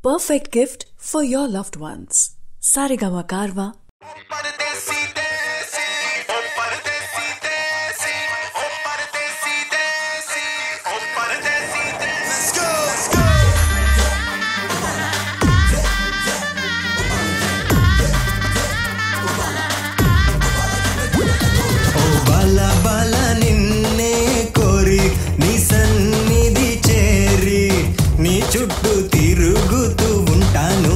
perfect gift for your loved ones. Sarigama Karva परदेसी देसी ओ परदेसी देसी ओ परदेसी देसी ओ परदेसी देसी Let's go let's go ఓ బల బల నిన్నే కోరి నీ సన్నిధి చేరి నీ చుట్టూ తిరుగుతూ ఉంటాను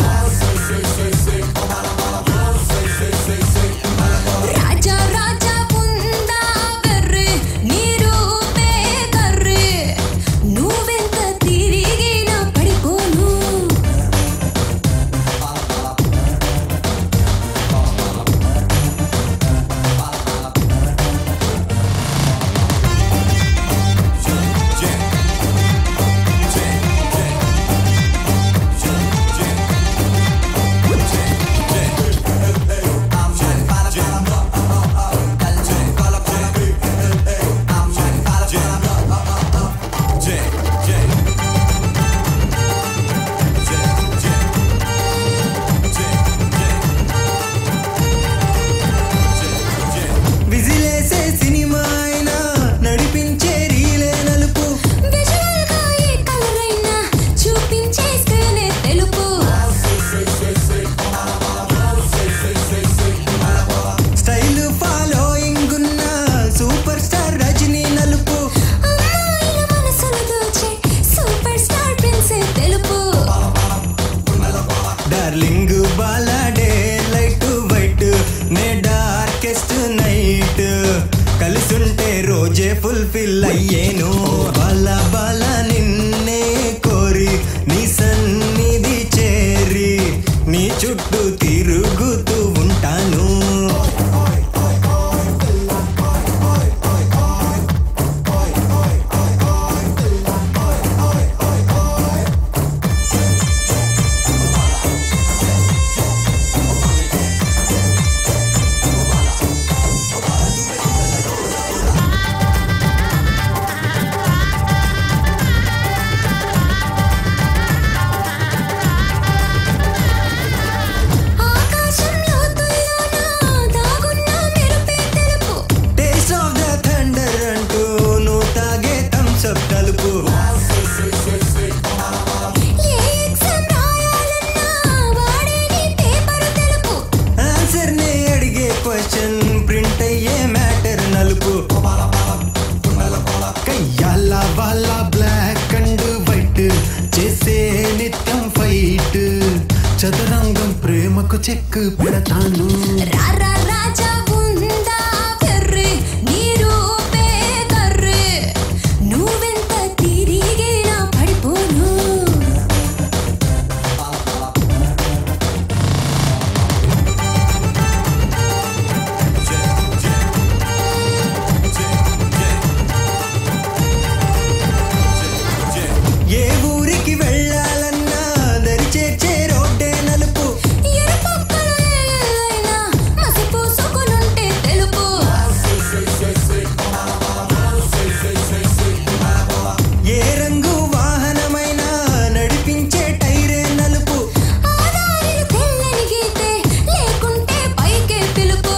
రాజా రాజా ఉందా కర్రి నీ రూపే కర్రి నువ్వెంత తిరిగినా పడిపోను విజిలేసే సినిమా అయినా నడిపించే రీలే నలుపు విజువల్ గా ఏ కలర్ అయినా చూపించే స్క్రీనే తెలుపు స్టైల్ ఫాలోయింగ్ ఉన్న సూపర్ స్టార్ రజనీ నలుపు అమ్మాయిల మనసులు దోచే సూపర్ స్టార్ ప్రిన్సే తెలుపు darling Bala day light white నే డార్కెస్ట్ నైట్ కలిసుంటే రోజే ఫుల్ఫిల్ అయ్యేను బాల బాల నిన్నే కోరి నీ సన్నిధి చేరి నీ చుట్టూ తిరుగుతూ ఉంటాను ఆకాశంలో తుల్లోనా దాగున్న మెరుపే తెలుపు టేస్ట్ ఆఫ్ ద థండర్ అంటూ నువ్వు తాగే థమ్స్అప్ కలుపు ఏ ఎగ్జామ్ రాయాలన్నా వాడే నీ పేపర్ తెలుపు ఆన్సర్ నే అడిగే క్వశ్చన్ ప్రింట్ అయ్యే మ్యాటర్ నలుపు కయ్యాల వాళ్ళ బ్లాక్ అండ్ వైట్ చేసే నిత్యం ఫైట్ చతురంగం ప్రేమకు చెక్ పెడతాను రారా రాజా ఉందా కర్రి నీ రూపే కర్రి నువ్వెంత తిరిగినా పడిపోను ఏ ఊరికి వెళ్ళాలన్నా దరి చేర్చే రోడ్డే నలుపు ఎరుపక్కల ఏలైనా మసిపూసుకునుంటే తెలుపు ఏ రంగు వాహనమైనా నడిపించే టైరే నలుపు ఆదారిని తెల్లని గీతే లేకుంటే పైకే పిలుపు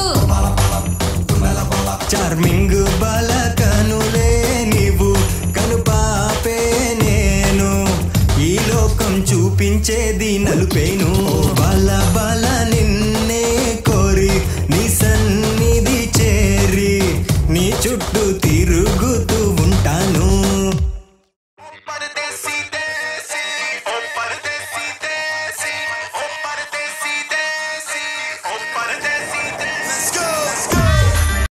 చార్మింగ్ బాల కనులే నీవు కనుపాపే నేను ఈ లోకం చూపించేది నలుపేను బాల బాల నిన్ను